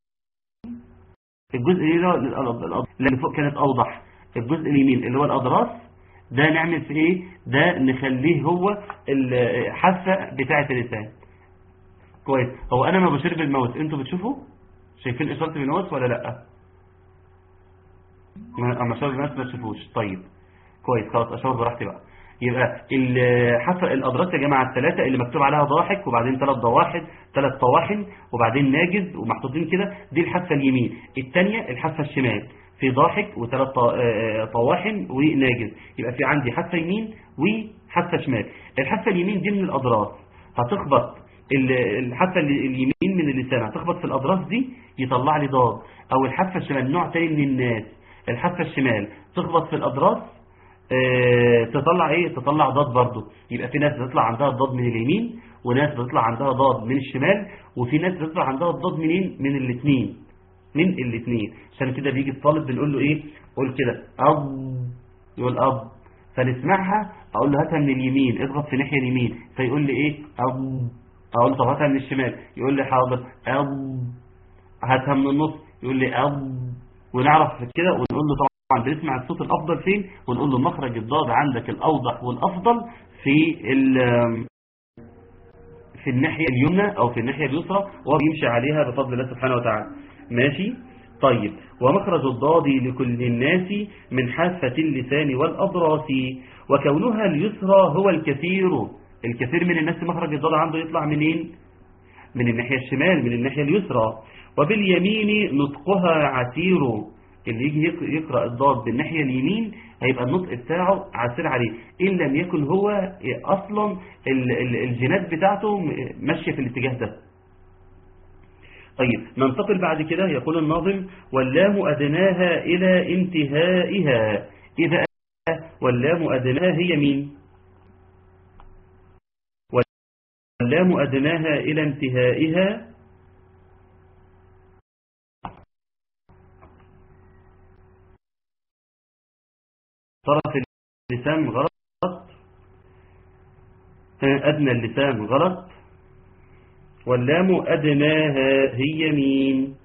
الجزء اليمين اللي هو الأض- الأض- اللي فوق كانت أوضح الجزء اليمين اللي هو الأضراس ده نعمل في إيه ده نخليه هو الحافة بتاعة اللسان كويس هو انا ما بشير بالماوس انتوا بتشوفوا شايفين اشاره بالماوس ولا لا ما اما اشار بالماوس ما تشوفوش طيب كويس خلاص اشار براحتي بقى يبقى الحفر الاضراس يا جماعه الثلاثه اللي مكتوب عليها ضاحك وبعدين ثلاث ضواحد ثلاث طواحن وبعدين ناجز ومحطوطين كده دي الحافه اليمين الثانيه الحافه الشمال في ضاحك وثلاث ط- آه، طواحن وناجز يبقى في عندي حافه يمين وحافه شمال الحافه اليمين دي من الاضراس هتخبط ال- الحافه ال- اليمين من اللسان هتخبط في الاضراس دي يطلع لي ضاد او الحافه الشمال نوع تاني من الناس الحافه الشمال تخبط في الاضراس آه، تطلع ايه تطلع ضاد برضو يبقى في ناس بتطلع عندها الضاد من اليمين وناس بتطلع عندها ضاد من الشمال وفي ناس بتطلع عندها الضاد منين من الاثنين من الاثنين عشان كده بيجي الطالب بنقول له ايه قول كده اب يقول اب فنسمعها اقول له هاتها من اليمين اضغط في ناحيه اليمين فيقول لي ايه اب اقول له طب هاتها من الشمال يقول لي حاضر اب هاتها من النص يقول لي اب ونعرف كده ونقول له طبعا بنسمع الصوت الافضل فين ونقول له مخرج الضاد عندك الاوضح والافضل في ال- في الناحية اليمنى أو في الناحية اليسرى وهو بيمشي عليها بفضل الله سبحانه وتعالى ماشي طيب ومخرج الضاد لكل الناس من حافة اللسان والأضراس وكونها اليسرى هو الكثير الكثير من الناس مخرج الضاد عنده يطلع منين من الناحية الشمال من الناحية اليسرى وباليمين نطقها عسير اللي يجي يق- يقرأ الضاد بالناحية اليمين هيبقى النطق بتاعه عسير عليه إن لم يكن هو أصلا ال- ال- الجينات بتاعته م- ماشية في الاتجاه ده طيب ننتقل بعد كده يقول الناظم واللام أدناها إلى انتهائها إذا واللام أدناها هي مين واللام أدناها إلى انتهائها طرف اللسان غلط أدنى اللسان غلط واللام أدناها هي مين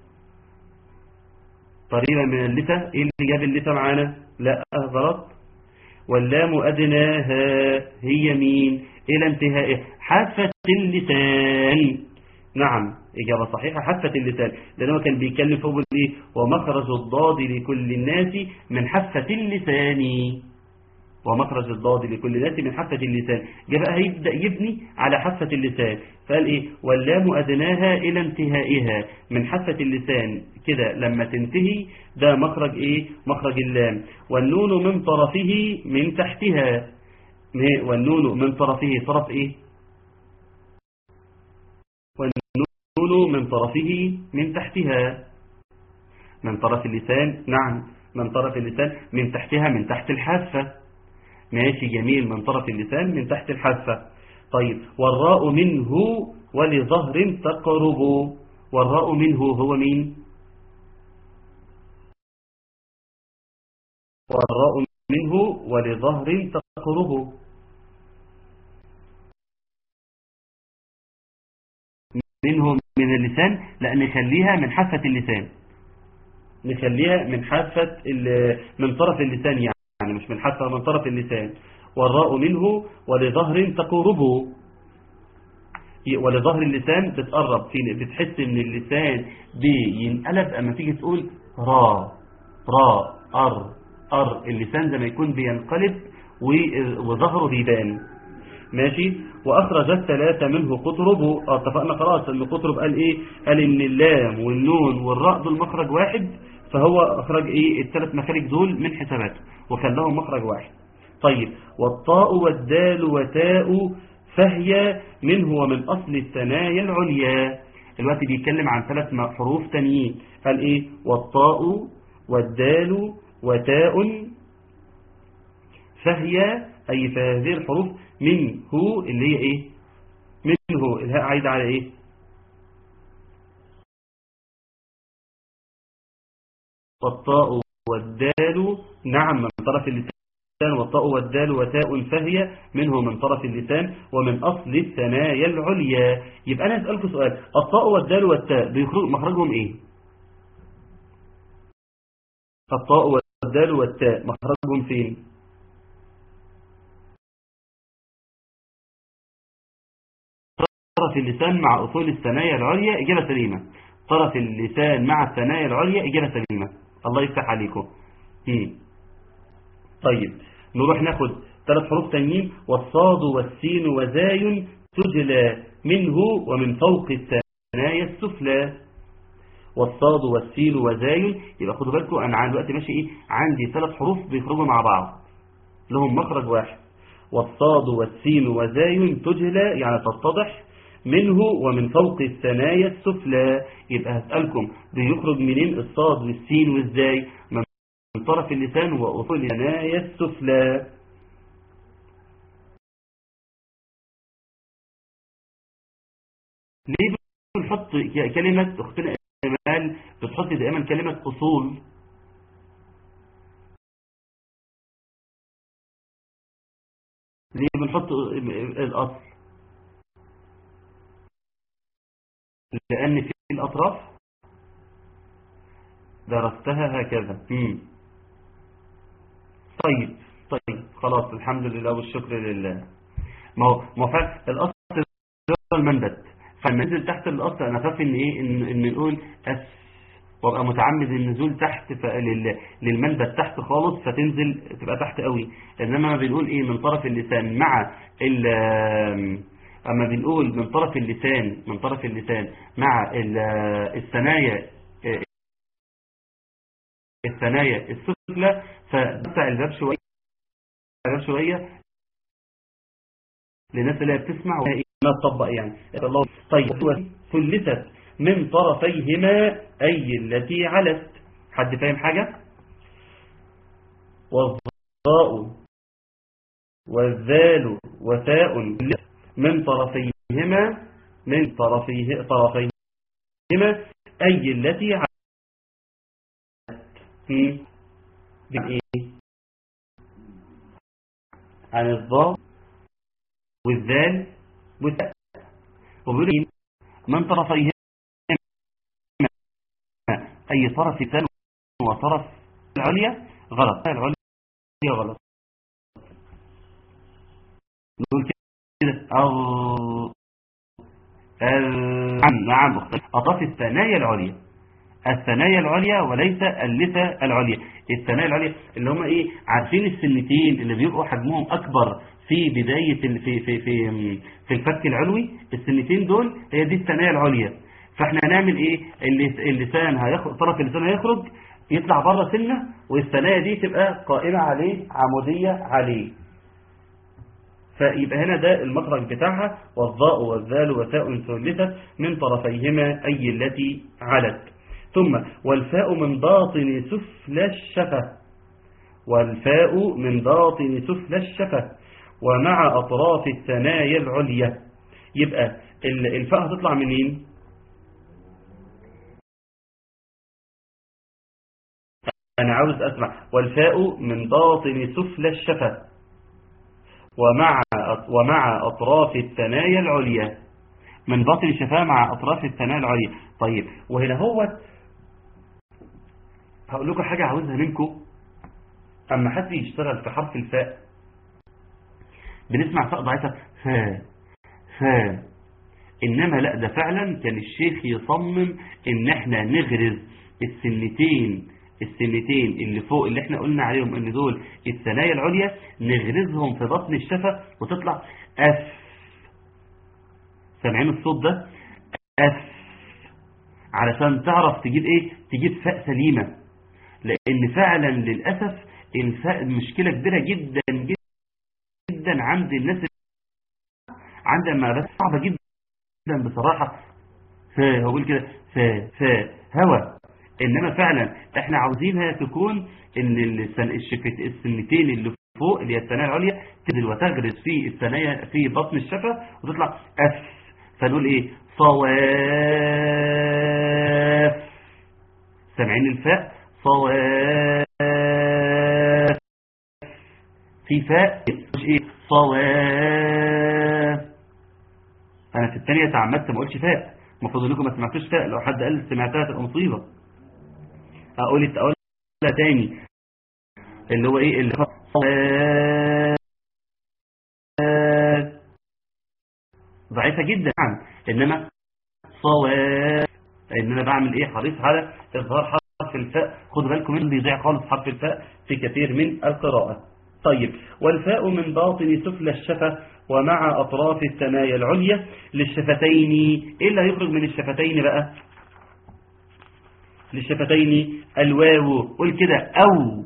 قريبة من اللثة إيه اللي جاب اللثة معانا لا غلط واللام أدناها هي مين إلى انتهائه حافة اللسان نعم إجابة صحيحة حافة اللسان لأنه كان بيتكلم فوق إيه ومخرج الضاد لكل الناس من حافة اللسان ومخرج الضاد لكل الناس من حافة اللسان جاء بقى هيبدأ يبني على حافة اللسان فقال إيه واللام أدناها إلى انتهائها من حافة اللسان كده لما تنتهي ده مخرج إيه مخرج اللام والنون من طرفه من تحتها ما- والنون من طرفه طرف إيه والنون من طرفه من تحتها من طرف اللسان نعم من طرف اللسان من تحتها من تحت الحافة ماشي جميل من طرف اللسان من تحت الحافة طيب والراء منه ولظهر تقرب والراء منه هو مين والراء منه ولظهر تقرب منه من اللسان لا نخليها من حافة اللسان نخليها من حافة ال- من طرف اللسان يعني مش من حافة من طرف اللسان والراء منه ولظهر تقربه ي- ولظهر اللسان بتقرب في بتحس ان اللسان بينقلب اما تيجي تقول را را ار ار اللسان زي ما يكون بينقلب و- وظهره بيبان ماشي واخرج الثلاثه منه قطرب اه اتفقنا خلاص ان قطرب قال ايه قال ان اللام والنون والراء دول مخرج واحد فهو اخرج ايه الثلاث مخارج دول من حساباته وخلاهم مخرج واحد طيب والطاء والدال وتاء فهي منه ومن اصل الثنايا العليا الوقت بيتكلم عن ثلاث م- حروف تانيين قال ايه والطاء والدال وتاء فهي أي فهذه الحروف منه اللي هي إيه منه الهاء عايدة على إيه والطاء والدال نعم من طرف اللسان والطاء والدال وتاء فهي منه من طرف اللسان ومن أصل الثنايا العليا يبقى أنا أسألكم سؤال الطاء والدال والتاء بيخرج مخرجهم إيه الطاء والدال والتاء مخرجهم فين طرف اللسان مع أصول الثنايا العليا إجابة سليمة طرف اللسان مع الثنايا العليا إجابة سليمة الله يفتح عليكم مم. طيب نروح ناخد ثلاث حروف تانيين والصاد والسين وزاي تجلى منه ومن فوق الثنايا السفلى والصاد والسين وزاي يبقى خدوا بالكم انا عن دلوقتي ماشي ايه عندي ثلاث حروف بيخرجوا مع بعض لهم مخرج واحد والصاد والسين وزاي تجلى يعني تتضح منه ومن فوق الثنايا السفلى يبقى هسألكم بيخرج منين الصاد والسين والزاي من طرف اللسان وأصول الثنايا السفلى ليه بنحط كلمة اختنا إيمان بتحط دائما كلمة أصول ليه بنحط الأصل لأن في الأطراف درستها هكذا مم. طيب طيب خلاص الحمد لله والشكر لله ما هو ما هو فعلا الأصل هو المنبت فالمنزل تحت الأصل أنا خاف إن إيه إن, إن نقول أس وابقى متعمد النزول تحت فلل... للمنبت تحت خالص فتنزل تبقى تحت قوي انما بنقول ايه من طرف اللسان مع ال... اما بنقول من طرف اللسان من طرف اللسان مع ال... الثنايا الثنايا السفلى فبتع الباب شويه الباب شويه للناس اللي بتسمع وهي ما تطبق يعني الله طيب ثلثت من طرفيهما أي التي علت حد فاهم حاجة والضاء والذال وتاء من طرفيهما من طرفيه طرفيهما أي التي علت بالإيه عن الضاء والذال والتاء وبيقول من طرفيهما أي طرف ثاني وطرف العليا غلط العليا غلط نقول كده أو نعم نعم أطراف الثنايا العليا الثنايا العليا وليس اللثة العليا الثنايا العليا اللي هم ايه عارفين السنتين اللي بيبقوا حجمهم أكبر في بداية ال- في في في في الفك العلوي السنتين دول هي دي الثنايا العليا فاحنا هنعمل ايه اللس- اللسان هيخرج طرف اللسان هيخرج يطلع بره سنه والثنايا دي تبقى قائمة عليه عمودية عليه فيبقى هنا ده المخرج بتاعها والضاء والذال وتاء ثلثت من طرفيهما أي التي علت ثم والفاء من باطن سفلى الشفة والفاء من باطن سفلى الشفة ومع أطراف الثنايا العليا يبقى ال- الفاء هتطلع منين أنا عاوز أسمع والفاء من باطن سفلى الشفة ومع ومع أطراف الثنايا العليا من باطن الشفاه مع أطراف الثنايا العليا طيب وهنا هو هقول لكم حاجة عاوزها منكم أما حد يشتغل في حرف الفاء بنسمع فاء ضعيفة فاء فاء إنما لا ده فعلا كان الشيخ يصمم إن احنا نغرز السنتين السنتين اللي فوق اللي احنا قلنا عليهم ان دول الثنايا العليا نغرزهم في بطن الشفة وتطلع اف سامعين الصوت ده اف علشان تعرف تجيب ايه تجيب فاء سليمة لان فعلا للأسف الفاء مشكلة كبيرة جدا جدا جدا عند الناس عندما بس صعبة جدا بصراحة فا هقول كده فا فا هوا انما فعلا احنا عاوزينها تكون ان السن- الشفت السنتين اللي فوق اللي هي الثنايا العليا تنزل وتغرز في الثنايا في بطن الشفه وتطلع اف فنقول ايه صواف سامعين الفاء صواف في فاء مش ايه صواف انا في الثانيه تعمدت ما اقولش فاء المفروض انكم ما سمعتوش فاء لو حد قال سمعتها تبقى مصيبه اقول اقولها تاني اللي هو ايه اللي ضعيفة جدا نعم انما صواب ان انا بعمل ايه حريص على اظهار حرف الفاء خدوا بالكم من بيضيع خالص حرف الفاء في كثير من القراءة طيب والفاء من باطن سفلى الشفة ومع أطراف الثنايا العليا للشفتين إيه اللي هيخرج من الشفتين بقى للشفتين الواو قول كده أو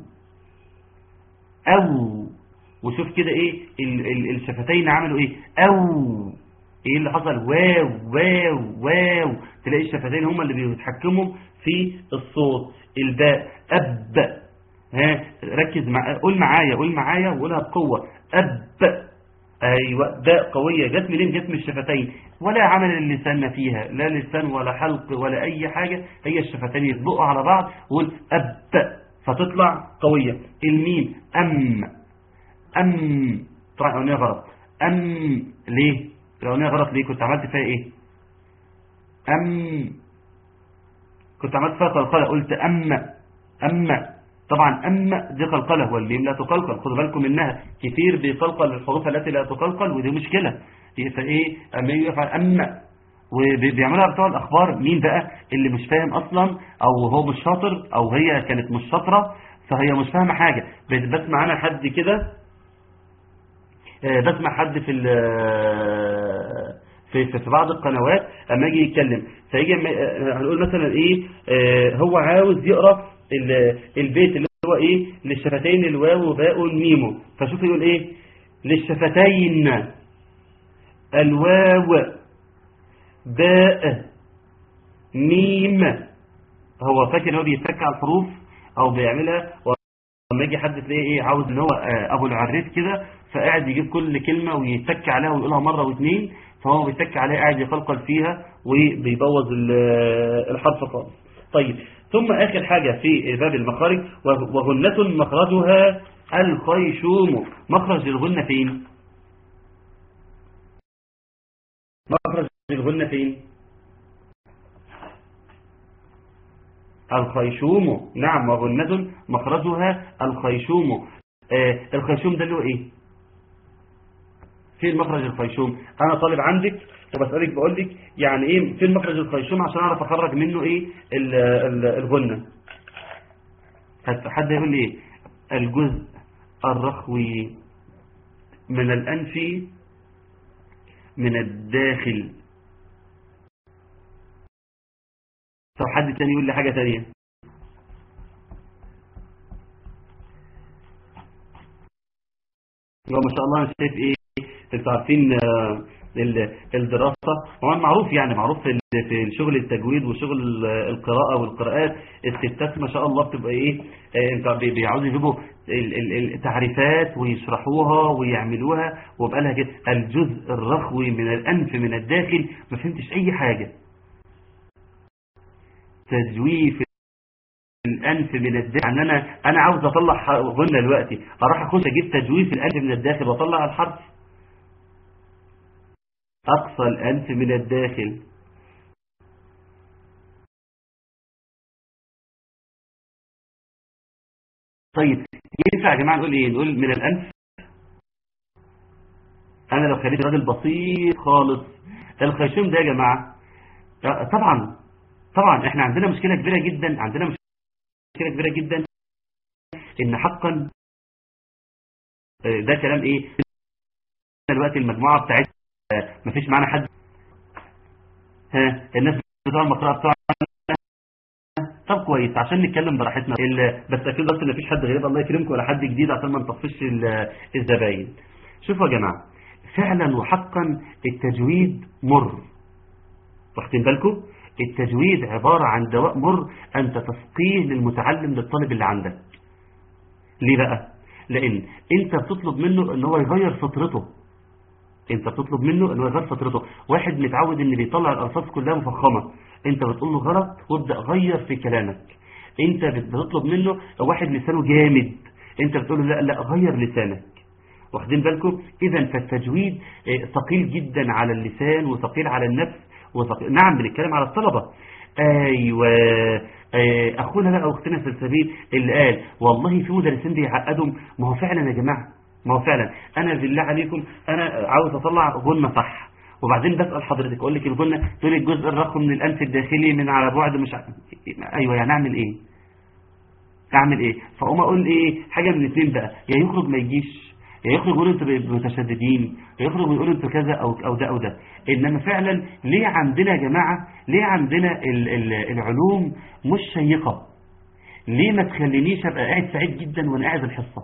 أو وشوف كده إيه ال ال الشفتين عملوا إيه أو إيه اللي حصل واو واو واو تلاقي الشفتين هم اللي بيتحكموا في الصوت الباء أب ها ركز مع قول معايا قول معايا وقولها بقوة أب أيوة باء قوية جت منين جت من الشفتين ولا عمل اللسان فيها لا لسان ولا حلق ولا أي حاجة هي الشفتين يطبقوا على بعض وقول أب فتطلع قوية الميم أم أم طبعا الأغنية غلط أم ليه الأغنية غلط ليه كنت عملت فيها إيه أم كنت عملت فيها قلقلة قلت أم أم طبعا أما دي قلقلة والميم لا تقلقل خدوا بالكم منها كثير بيقلقل الحروف التي لا تقلقل ودي مشكلة فإيه أما يفعل أما وبيعملها بتوع الأخبار مين بقى اللي مش فاهم أصلا أو هو مش شاطر أو هي كانت مش شاطرة فهي مش فاهمة حاجة بسمع أنا حد كده بسمع حد في في في بعض القنوات اما يجي يتكلم فيجي هنقول مثلا ايه هو عاوز يقرا البيت اللي هو ايه للشفتين الواو باء ميم فشوف يقول ايه للشفتين الواو باء ميم هو فاكر ان هو بيتك على الحروف او بيعملها لما يجي حد تلاقيه ايه عاوز ان هو ابو العريف كده فقاعد يجيب كل كلمه ويتك عليها ويقولها مره واثنين فهو بيتك عليها قاعد يقلقل فيها وبيبوظ الحرف خالص طيب ثم آخر حاجة في باب المخارج وغنة مخرجها الخيشوم مخرج الغنة فين مخرج الغنة فين الخيشوم نعم وغنة مخرجها الخيشوم آه الخيشوم ده اللي هو ايه فين مخرج الخيشوم انا طالب عندك وبسألك بقول لك يعني ايه فين مخرج الخيشوم عشان اعرف اخرج منه ايه ال ال الغنة حد يقول لي ايه الجزء الرخوي من الانف من الداخل طب حد تاني يقول لي حاجة تانية هو ما شاء الله انا شايف ايه انتوا عارفين ال- الدراسة هو معروف يعني معروف في ال- في شغل التجويد وشغل ال- القراءة والقراءات الستات ما شاء الله بتبقى ايه آه، انت بي- بيعوزوا يجيبوا ال- ال- التعريفات ويشرحوها ويعملوها وبقى لها كده الجزء الرخوي من الأنف من الداخل ما فهمتش أي حاجة تجويف الأنف من الداخل يعني أنا أنا عاوز أطلع ح- غنى دلوقتي أروح أخش أجيب تجويف الأنف من الداخل وأطلع الحرف أقصى الأنف من الداخل طيب ينفع يا جماعة نقول إيه نقول من الأنف أنا لو خليت راجل بسيط خالص الخيشوم ده يا جماعة آه، طبعا طبعا احنا عندنا مشكلة كبيرة جدا عندنا مشكلة كبيرة جدا ان حقا آه، ده كلام ايه دلوقتي المجموعة بتاعت آه، مفيش معانا حد ها الناس بتوع المقرأة بتوع طب كويس عشان نتكلم براحتنا ال- بس اكيد بس ان مفيش حد غير الله يكرمكم ولا حد جديد عشان ما نطفش ال- الزباين شوفوا يا جماعة فعلا وحقا التجويد مر واخدين بالكم التجويد عبارة عن دواء مر أنت تسقيه للمتعلم للطالب اللي عندك ليه بقى لأن أنت بتطلب منه أن هو يغير فطرته أنت بتطلب منه أن هو يغير فطرته واحد متعود أن بيطلع الألفاظ كلها مفخمة أنت بتقول له غلط وابدأ غير في كلامك أنت بتطلب منه واحد لسانه جامد أنت بتقول له لا لا غير لسانك واخدين بالكم اذا فالتجويد آه، ثقيل جدا على اللسان وثقيل على النفس وثقيل نعم بنتكلم على الطلبة ايوه آه، اخونا بقى واختنا في السبيل اللي قال والله في مدرسين بيعقدوا ما هو فعلا يا جماعه ما هو فعلا انا بالله عليكم انا عاوز اطلع غنه صح وبعدين بسال حضرتك اقول لك الغنه تقول لي الجزء الرخو من الانف الداخلي من على بعد مش ع- ايوه يعني اعمل ايه اعمل ايه فاقوم اقول ايه حاجه من الاثنين بقى يا يخرج ما يجيش يا يخرج يقول انتوا متشددين يا يخرج ويقول انتوا كذا او او ده او ده انما فعلا ليه عندنا يا جماعه ليه عندنا ال ال العلوم مش شيقه ليه ما تخلينيش ابقى قاعد سعيد جدا وانا قاعد الحصه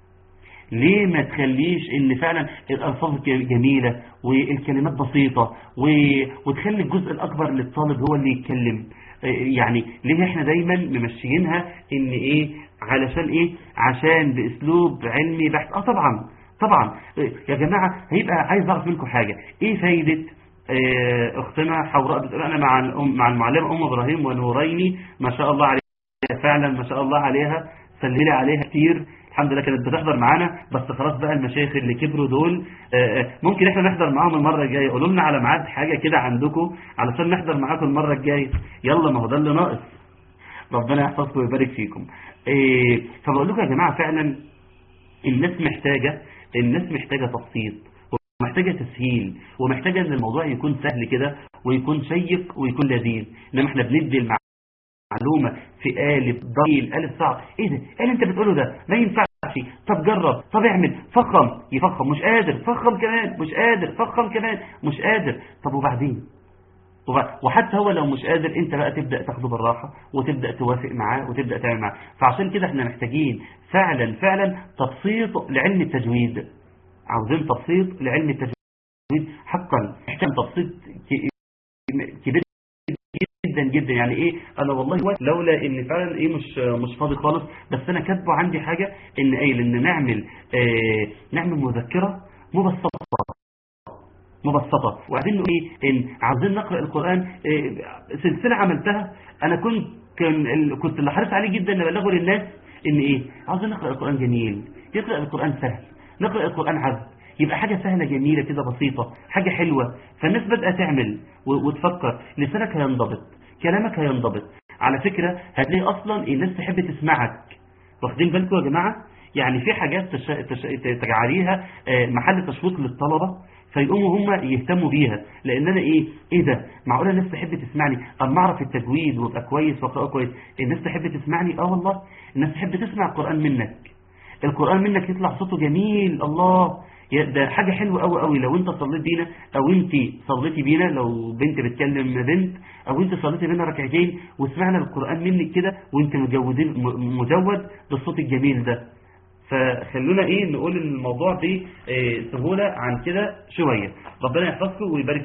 ليه ما تخليش ان فعلا الالفاظ ج- جميله والكلمات بسيطه و... وتخلي الجزء الاكبر للطالب هو اللي يتكلم آه، يعني ليه احنا دايما ممشيينها ان ايه علشان ايه عشان باسلوب علمي بحت اه طبعا طبعا آه، يا جماعه هيبقى عايز اعرف منكم حاجه ايه فايده آه، اختنا حوراء بتقول انا مع الأم مع المعلمه ام ابراهيم ونوريني ما شاء الله عليها فعلا ما شاء الله عليها سللي عليها كتير الحمد لله كانت بتحضر معانا بس خلاص بقى المشايخ اللي كبروا دول آه، آه، ممكن احنا نحضر معاهم المرة الجاية قولوا لنا على ميعاد حاجة كده عندكم علشان نحضر معاكم المرة الجاية يلا ما هو ده اللي ناقص ربنا يحفظكم ويبارك فيكم إيه فبقول لكم يا جماعة فعلا الناس محتاجة الناس محتاجة تبسيط ومحتاجة تسهيل ومحتاجة ان الموضوع يكون سهل كده ويكون شيق ويكون لذيذ انما احنا بندي المع... معلومة في قالب ضئيل قالب صعب ايه ده ايه اللي انت بتقوله ده ما ينفعش طب جرب طب اعمل فخم يفخم مش قادر فخم كمان مش قادر فخم كمان مش قادر طب وبعدين وب- وحتى هو لو مش قادر انت بقى تبدأ تاخده بالراحة وتبدأ توافق معاه وتبدأ تعمل معاه فعشان كده احنا محتاجين فعلا فعلا تبسيط لعلم التجويد عاوزين تبسيط لعلم التجويد حقا محتاج تبسيط ك- كبير جدا جدا يعني ايه انا والله لولا ان فعلا ايه مش مش فاضي خالص بس انا كاتبه عندي حاجه ان قايل ان نعمل آه نعمل مذكره مبسطه مبسطه وبعدين نقول ايه ان عاوزين نقرا القران آه سلسله عملتها انا كنت كان ال- كنت اللي حريص عليه جدا ان ابلغه للناس ان ايه عاوزين نقرا القران جميل يقرا القران سهل نقرا القران عذب يبقى حاجة سهلة جميلة كده بسيطة حاجة حلوة فالناس بدأت تعمل و- وتفكر لسانك هينضبط كلامك هينضبط على فكرة هتلاقي أصلا الناس تحب تسمعك واخدين بالكم يا جماعة يعني في حاجات تش... تش... تجعليها آه، محل تشويق للطلبة فيقوموا هم يهتموا بيها لان انا ايه ايه ده معقوله الناس تحب تسمعني اما اعرف التجويد وابقى كويس واقراه كويس الناس تحب تسمعني اه والله الناس تحب تسمع القران منك القرآن منك يطلع صوته جميل الله يا- ده حاجة حلوة قوي قوي لو انت صليت بينا او انت صليتي بينا لو بنت بتكلم بنت او انت صليتي بينا ركعتين وسمعنا القرآن منك كده وانت مجودين م- مجود بالصوت الجميل ده فخلونا ايه نقول ان الموضوع بسهولة عن كده شوية ربنا يحفظكم ويبارك